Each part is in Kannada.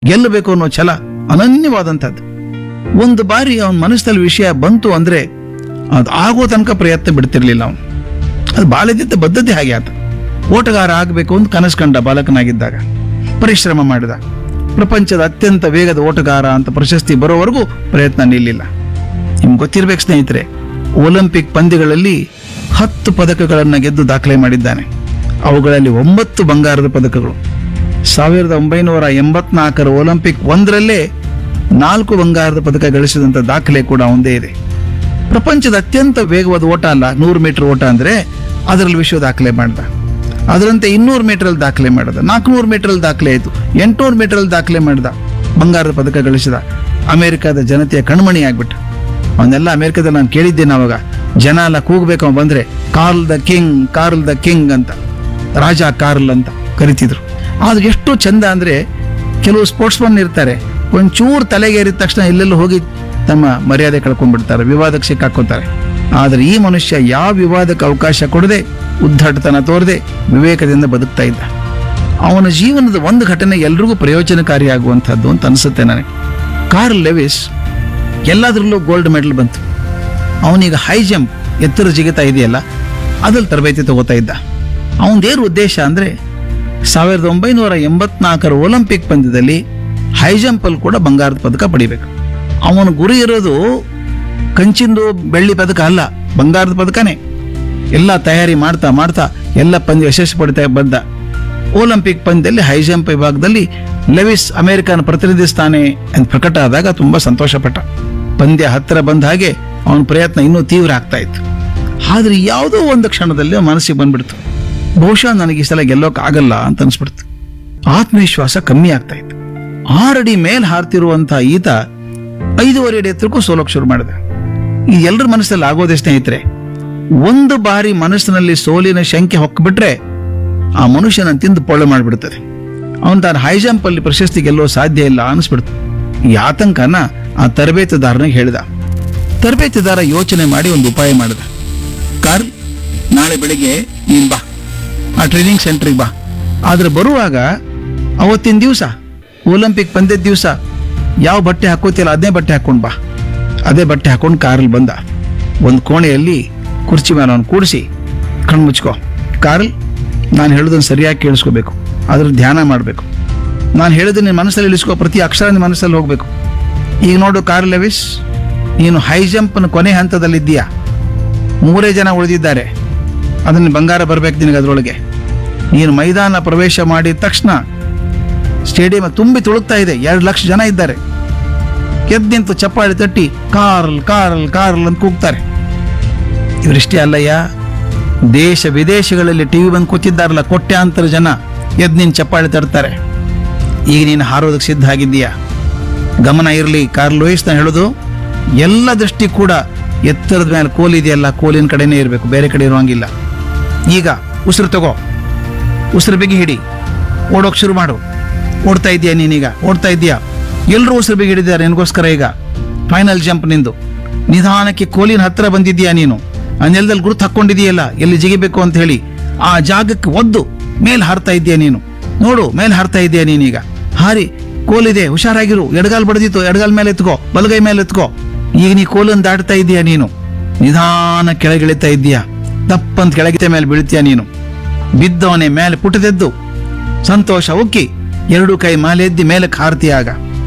ಗೆಲ್ಲಬೇಕು ಅನ್ನೋ ಛಲ ಅನನ್ಯವಾದಂಥದ್ದು ಒಂದು ಬಾರಿ ಅವನ ಮನಸ್ಸಲ್ಲಿ ವಿಷಯ ಬಂತು ಅಂದ್ರೆ ಅದು ಆಗೋ ತನಕ ಪ್ರಯತ್ನ ಬಿಡ್ತಿರ್ಲಿಲ್ಲ ಅವನು ಅದು ಬಾಲ್ಯದಿಂದ ಬದ್ಧತೆ ಹಾಗೆ ಆತ ಓಟಗಾರ ಆಗಬೇಕು ಅಂತ ಕನಸು ಕಂಡ ಬಾಲಕನಾಗಿದ್ದಾಗ ಪರಿಶ್ರಮ ಮಾಡಿದ ಪ್ರಪಂಚದ ಅತ್ಯಂತ ವೇಗದ ಓಟಗಾರ ಅಂತ ಪ್ರಶಸ್ತಿ ಬರೋವರೆಗೂ ಪ್ರಯತ್ನ ನಿಲ್ಲಿಲ್ಲ ನಿಮ್ಗೆ ಗೊತ್ತಿರ್ಬೇಕು ಸ್ನೇಹಿತರೆ ಒಲಿಂಪಿಕ್ ಪಂದ್ಯಗಳಲ್ಲಿ ಹತ್ತು ಪದಕಗಳನ್ನು ಗೆದ್ದು ದಾಖಲೆ ಮಾಡಿದ್ದಾನೆ ಅವುಗಳಲ್ಲಿ ಒಂಬತ್ತು ಬಂಗಾರದ ಪದಕಗಳು ಸಾವಿರದ ಒಂಬೈನೂರ ಎಂಬತ್ನಾಲ್ಕರ ಒಲಿಂಪಿಕ್ ಒಂದರಲ್ಲೇ ನಾಲ್ಕು ಬಂಗಾರದ ಪದಕ ಗಳಿಸಿದಂಥ ದಾಖಲೆ ಕೂಡ ಒಂದೇ ಇದೆ ಪ್ರಪಂಚದ ಅತ್ಯಂತ ವೇಗವಾದ ಓಟ ಅಲ್ಲ ನೂರು ಮೀಟರ್ ಓಟ ಅಂದ್ರೆ ಅದರಲ್ಲಿ ವಿಶ್ವ ದಾಖಲೆ ಮಾಡ್ದ ಅದರಂತೆ ಇನ್ನೂರು ಮೀಟರಲ್ಲಿ ದಾಖಲೆ ಮಾಡಿದ ನಾಲ್ಕುನೂರು ಮೀಟರಲ್ಲಿ ದಾಖಲೆ ಆಯಿತು ಎಂಟುನೂರು ಮೀಟರಲ್ಲಿ ದಾಖಲೆ ಮಾಡಿದ ಬಂಗಾರದ ಪದಕ ಗಳಿಸಿದ ಅಮೆರಿಕದ ಜನತೆಯ ಕಣ್ಮಣಿ ಆಗ್ಬಿಟ್ಟ ಅವನ್ನೆಲ್ಲ ಅಮೆರಿಕದಲ್ಲಿ ನಾನು ಕೇಳಿದ್ದೇನೆ ಅವಾಗ ಜನ ಎಲ್ಲ ಕೂಗ್ಬೇಕು ಅವ ಬಂದ್ರೆ Carl the king Carl the king ಅಂತ ರಾಜ ಕಾರ್ಲ್ ಅಂತ ಕರಿತಿದ್ರು ಆದ್ರೆ ಎಷ್ಟು ಚಂದ ಅಂದ್ರೆ ಕೆಲವು ಸ್ಪೋರ್ಟ್ಸ್ಮನ್ ಇರ್ತಾರೆ ಒಂಚೂರು ತಲೆಗೇರಿದ ತಕ್ಷಣ ಎಲ್ಲೆಲ್ಲೂ ಹೋಗಿ ತಮ್ಮ ಮರ್ಯಾದೆ ಕಳ್ಕೊಂಡ್ಬಿಡ್ತಾರೆ ವಿವಾದಕ್ಕೆ ಸಿಕ್ಕಾಕೋತಾರೆ ಆದ್ರೆ ಈ ಮನುಷ್ಯ ಯಾವ ವಿವಾದಕ್ಕೆ ಅವಕಾಶ ಕೊಡದೆ ಉದ್ದಟತನ ತೋರದೆ ವಿವೇಕದಿಂದ ಬದುಕ್ತಾ ಇದ್ದ ಅವನ ಜೀವನದ ಒಂದು ಘಟನೆ ಎಲ್ರಿಗೂ ಪ್ರಯೋಜನಕಾರಿಯಾಗುವಂಥದ್ದು ಅಂತ ಅನಿಸುತ್ತೆ ನನಗೆ ಕಾರ್ಲ್ ಲೆವಿಸ್ ಎಲ್ಲದರಲ್ಲೂ ಗೋಲ್ಡ್ ಮೆಡಲ್ ಬಂತು ಅವನೀಗ ಹೈ ಜಂಪ್ ಎತ್ತರ ಜಿಗಿತಾ ಇದೆಯಲ್ಲ ಅದ್ರಲ್ಲಿ ತರಬೇತಿ ತಗೋತಾ ಇದ್ದ ಅವನದೇನು ಉದ್ದೇಶ ಅಂದ್ರೆ ಸಾವಿರದ ಒಂಬೈನೂರ ಎಂಬತ್ನಾಲ್ಕರ ಒಲಿಂಪಿಕ್ ಪಂದ್ಯದಲ್ಲಿ ಹೈ ಜಂಪಲ್ಲಿ ಕೂಡ ಬಂಗಾರದ ಪದಕ ಪಡಿಬೇಕು ಅವನ ಗುರಿ ಇರೋದು ಕಂಚಿಂದು ಬೆಳ್ಳಿ ಪದಕ ಅಲ್ಲ ಬಂಗಾರದ ಪದಕನೇ ಎಲ್ಲ ತಯಾರಿ ಮಾಡ್ತಾ ಮಾಡ್ತಾ ಎಲ್ಲ ಪಂದ್ಯ ಯಶಸ್ಸು ಪಡಿತಾ ಬಂದ ಒಲಿಂಪಿಕ್ ಪಂದ್ಯದಲ್ಲಿ ಹೈ ಜಂಪ್ ವಿಭಾಗದಲ್ಲಿ ಲೆವಿಸ್ ಅಮೆರಿಕನ ಪ್ರತಿನಿಧಿಸ್ತಾನೆ ಅಂತ ಪ್ರಕಟ ಆದಾಗ ತುಂಬಾ ಸಂತೋಷಪಟ್ಟ ಪಂದ್ಯ ಹತ್ತಿರ ಬಂದ ಹಾಗೆ ಅವನ ಪ್ರಯತ್ನ ಇನ್ನೂ ತೀವ್ರ ಆಗ್ತಾ ಇತ್ತು ಆದ್ರೆ ಯಾವುದೋ ಒಂದು ಕ್ಷಣದಲ್ಲಿ ಅವ್ನ ಮನಸ್ಸಿಗೆ ಬಂದ್ಬಿಡ್ತು ಬಹುಶಃ ನನಗೆ ಈ ಸಲ ಗೆಲ್ಲೋಕ್ ಆಗಲ್ಲ ಅಂತ ಅನ್ಸ್ಬಿಡ್ತು ಆತ್ಮವಿಶ್ವಾಸ ಕಮ್ಮಿ ಆಗ್ತಾ ಇತ್ತು ಆರಡಿ ಮೇಲ್ ಹಾರ್ತಿರುವಂತಹ ಈತ ಐದೂವರೆ ಅಡಿ ಎತ್ತರಕ್ಕೂ ಸೋಲೋಕ್ ಶುರು ಮಾಡಿದ ಈ ಎಲ್ಲರ ಮನಸ್ಸಲ್ಲಿ ಆಗೋದೇ ಸ್ನೇಹಿತರೆ ಒಂದು ಬಾರಿ ಮನಸ್ಸಿನಲ್ಲಿ ಸೋಲಿನ ಶಂಕೆ ಹೊಕ್ಬಿಟ್ರೆ ಆ ಮನುಷ್ಯನ ತಿಂದು ಪೊಳ್ಳೆ ಮಾಡಿಬಿಡ್ತದೆ ಅವನು ತಾನು ಹೈ ಜಂಪ್ ಅಲ್ಲಿ ಪ್ರಶಸ್ತಿ ಗೆಲ್ಲೋ ಸಾಧ್ಯ ಇಲ್ಲ ಅನಿಸ್ಬಿಡ್ತು ಈ ಆತಂಕನ ಆ ತರಬೇತುದಾರನಿಗೆ ಹೇಳಿದ ತರಬೇತುದಾರ ಯೋಚನೆ ಮಾಡಿ ಒಂದು ಉಪಾಯ ಮಾಡಿದ ಕಾರ್ಲ್ ನಾಳೆ ಬೆಳಿಗ್ಗೆ ನೀನ್ ಬಾ ಆ ಟ್ರೈನಿಂಗ್ ಸೆಂಟ್ರಿಗೆ ಬಾ ಆದ್ರೆ ಬರುವಾಗ ಅವತ್ತಿನ ದಿವಸ ಒಲಿಂಪಿಕ್ ಪಂದ್ಯದ ದಿವಸ ಯಾವ ಬಟ್ಟೆ ಹಾಕೋತಿಲ್ಲ ಅದೇ ಬಟ್ಟೆ ಹಾಕೊಂಡು ಬಾ ಅದೇ ಬಟ್ಟೆ ಹಾಕೊಂಡು ಕಾರಲ್ಲಿ ಬಂದ ಒಂದು ಕೋಣೆಯಲ್ಲಿ ಕುರ್ಚಿ ಮೇಲೆ ಅವನು ಕೂಡಿಸಿ ಕಣ್ಣು ಮುಚ್ಕೋ ಕಾರ್ಲ್ ನಾನು ಹೇಳೋದನ್ನು ಸರಿಯಾಗಿ ಕೇಳಿಸ್ಕೋಬೇಕು ಅದ್ರ ಧ್ಯಾನ ಮಾಡಬೇಕು ನಾನು ಹೇಳಿದ್ರೆ ನಿನ್ನ ಮನಸ್ಸಲ್ಲಿ ಇಳಿಸ್ಕೋ ಪ್ರತಿ ಅಕ್ಷರ ನಿನ್ನ ಮನಸ್ಸಲ್ಲಿ ಹೋಗಬೇಕು ಈಗ ನೋಡು ಕಾರ್ ಲೆವಿಸ್ ನೀನು ಹೈ ಜಂಪ್ನ ಕೊನೆ ಹಂತದಲ್ಲಿದ್ದೀಯಾ ಮೂರೇ ಜನ ಉಳಿದಿದ್ದಾರೆ ಅದನ್ನು ಬಂಗಾರ ಬರಬೇಕು ನಿನಗೆ ಅದರೊಳಗೆ ನೀನು ಮೈದಾನ ಪ್ರವೇಶ ಮಾಡಿದ ತಕ್ಷಣ ಸ್ಟೇಡಿಯಂ ತುಂಬಿ ತುಳುಕ್ತಾ ಇದೆ ಎರಡು ಲಕ್ಷ ಜನ ಇದ್ದಾರೆ ಎದ್ದು ನಿಂತು ಚಪ್ಪಾಳೆ ತಟ್ಟಿ ಕಾರ್ಲ್ ಕಾರ್ಲ್ ಕಾರ್ಲ್ ಅಂತ ಕೂಗ್ತಾರೆ ಇವರಿಷ್ಟೇ ಅಲ್ಲಯ್ಯ ದೇಶ ವಿದೇಶಗಳಲ್ಲಿ ಟಿವಿ ಬಂದು ಕೂತಿದ್ದಾರಲ್ಲ ಕೋಟ್ಯಾಂತರ ಜನ ಎದ್ದು ನಿನ್ ಚಪ್ಪಾಳೆ ತರ್ತಾರೆ ಈಗ ನೀನು ಹಾರೋದಕ್ಕೆ ಸಿದ್ಧ ಆಗಿದ್ದೀಯಾ ಗಮನ ಇರಲಿ ಕಾರ್ ಲೋಯಿಸ್ ನಾನು ಹೇಳೋದು ಎಲ್ಲ ದೃಷ್ಟಿ ಕೂಡ ಎತ್ತರದ ಮೇಲೆ ಕೋಲಿದೆಯಲ್ಲ ಕೋಲಿನ ಕಡೆನೇ ಇರಬೇಕು ಬೇರೆ ಕಡೆ ಇರುವಂಗಿಲ್ಲ ಈಗ ಉಸಿರು ತಗೋ ಉಸಿರು ಬಿಗಿ ಹಿಡಿ ಓಡೋಕ್ ಶುರು ಮಾಡು ಓಡ್ತಾ ಇದೀಯಾ ನೀನೀಗ ಓಡ್ತಾ ಇದೀಯಾ ಎಲ್ಲರೂ ಉಸಿರು ಬಿಗಿ ಹಿಡಿದ್ದಾರೆ ನಿನಗೋಸ್ಕರ ಈಗ ಫೈನಲ್ ಜಂಪ್ ನಿಂದು ನಿಧಾನಕ್ಕೆ ಕೋಲಿನ ಹತ್ರ ಬಂದಿದ್ದೀಯಾ ನೀನು ಆ ನೆಲದಲ್ಲಿ ಗುರುತು ಹಾಕೊಂಡಿದೀಯಲ್ಲ ಎಲ್ಲಿ ಜಿಗಿಬೇಕು ಅಂತ ಹೇಳಿ ಆ ಜಾಗಕ್ಕೆ ಒದ್ದು ಮೇಲ್ ಹಾರ್ತಾ ಇದೀಯ ನೀನು ನೋಡು ಮೇಲ್ ಹಾರ್ತಾ ಇದೀಯ ನೀನೀಗ ಹಾರಿ ಕೋಲಿದೆ ಹುಷಾರಾಗಿರು ಎಡಗಾಲ್ ಬಡ್ದಿತ್ತು ಎಡಗಾಲ್ ಮೇಲೆ ಎತ್ಕೋ ಬಲಗೈ ಮೇಲೆ ಎತ್ಕೋ ಈಗ ನೀ ಕೋಲನ್ನು ದಾಟ್ತಾ ಇದೀಯ ನೀನು ನಿಧಾನ ಕೆಳಗಿಳಿತಾ ಇದ್ದೀಯಾ ತಪ್ಪಂತ ಕೆಳಗಿತ ಮೇಲೆ ಬೀಳ್ತೀಯ ನೀನು ಬಿದ್ದವನೇ ಮೇಲೆ ಪುಟದೆದ್ದು ಸಂತೋಷ ಉಕ್ಕಿ ಎರಡು ಕೈ ಮೇಲೆ ಎದ್ದಿ ಮೇಲಕ್ಕೆ ಹಾರ್ತೀಯಾಗ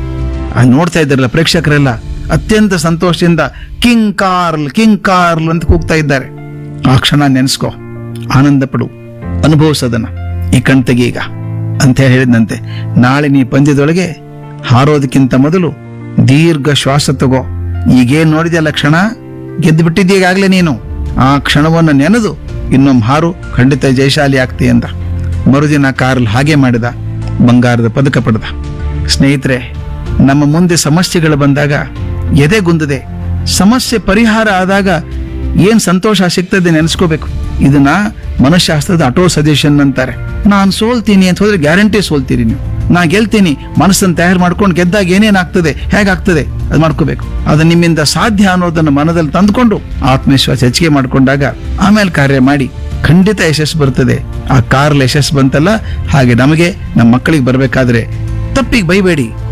ಆ ನೋಡ್ತಾ ಇದ್ದಾರಲ್ಲ ಪ್ರೇಕ್ಷಕರೆಲ್ಲ ಅತ್ಯಂತ ಸಂತೋಷದಿಂದ ಕಿಂಗ್ ಕಾರ್ಲ್ ಕಿಂಗ್ ಕಾರ್ಲ್ ಅಂತ ಕೂಗ್ತಾ ಇದ್ದಾರೆ ಆ ಕ್ಷಣ ನೆನೆಸ್ಕೋ ಆನಂದ ಪಡು ಅನುಭವಿಸೋದನ್ನ ಈ ಕಣ್ತೆಗೆ ಈಗ ಅಂತ ಹೇಳಿ ಹೇಳಿದಂತೆ ನಾಳೆ ನೀ ಪಂದ್ಯದೊಳಗೆ ಹಾರೋದಕ್ಕಿಂತ ಮೊದಲು ದೀರ್ಘ ಶ್ವಾಸ ತಗೋ ಈಗೇನ್ ನೋಡಿದ್ಯಲ್ಲ ಕ್ಷಣ ಗೆದ್ದು ಬಿಟ್ಟಿದ್ದೀಗಾಗ್ಲೇ ನೀನು ಆ ಕ್ಷಣವನ್ನು ನೆನೆದು ಇನ್ನೊಮ್ಮೆ ಹಾರು ಖಂಡಿತ ಜಯಶಾಲಿ ಆಗ್ತಿ ಅಂತ ಮರುದಿನ ಕಾರ್ಲ್ ಹಾಗೆ ಮಾಡಿದ ಬಂಗಾರದ ಪದಕ ಪಡೆದ ಸ್ನೇಹಿತರೆ ನಮ್ಮ ಮುಂದೆ ಸಮಸ್ಯೆಗಳು ಬಂದಾಗ ಎದೆಗುಂದದೆ ಸಮಸ್ಯೆ ಪರಿಹಾರ ಆದಾಗ ಏನ್ ಸಂತೋಷ ಸಿಗ್ತದೆ ನೆನೆಸ್ಕೋಬೇಕು ಇದನ್ನ ಮನಃಶಾಸ್ತ್ರದ ಅಟೋ ಸಜೆಷನ್ ಅಂತಾರೆ ನಾನು ಸೋಲ್ತೀನಿ ಅಂತ ಹೋದ್ರೆ ಗ್ಯಾರಂಟಿ ಸೋಲ್ತೀರಿ ನೀವು ನಾ ಗೆಲ್ತೀನಿ ಮನಸ್ಸನ್ನು ತಯಾರು ಮಾಡ್ಕೊಂಡು ಗೆದ್ದಾಗ ಏನೇನಾಗ್ತದೆ ಹೇಗಾಗ್ತದೆ ಅದು ಮಾಡ್ಕೋಬೇಕು ಅದು ನಿಮ್ಮಿಂದ ಸಾಧ್ಯ ಅನ್ನೋದನ್ನು ಮನದಲ್ಲಿ ತಂದುಕೊಂಡು ಆತ್ಮವಿಶ್ವಾಸ ಹೆಚ್ಚಿಗೆ ಮಾಡ್ಕೊಂಡಾಗ ಆಮೇಲೆ ಕಾರ್ಯ ಮಾಡಿ ಖಂಡಿತ ಯಶಸ್ಸು ಬರ್ತದೆ ಆ ಕಾರ್ಲ್ ಯಶಸ್ಸು ಬಂತಲ್ಲ ಹಾಗೆ ನಮಗೆ ನಮ್ಮ ಮಕ್ಕಳಿಗೆ ಬರಬೇಕಾದ್ರೆ ತಪ್ಪಿಗೆ ಬೈಬೇಡಿ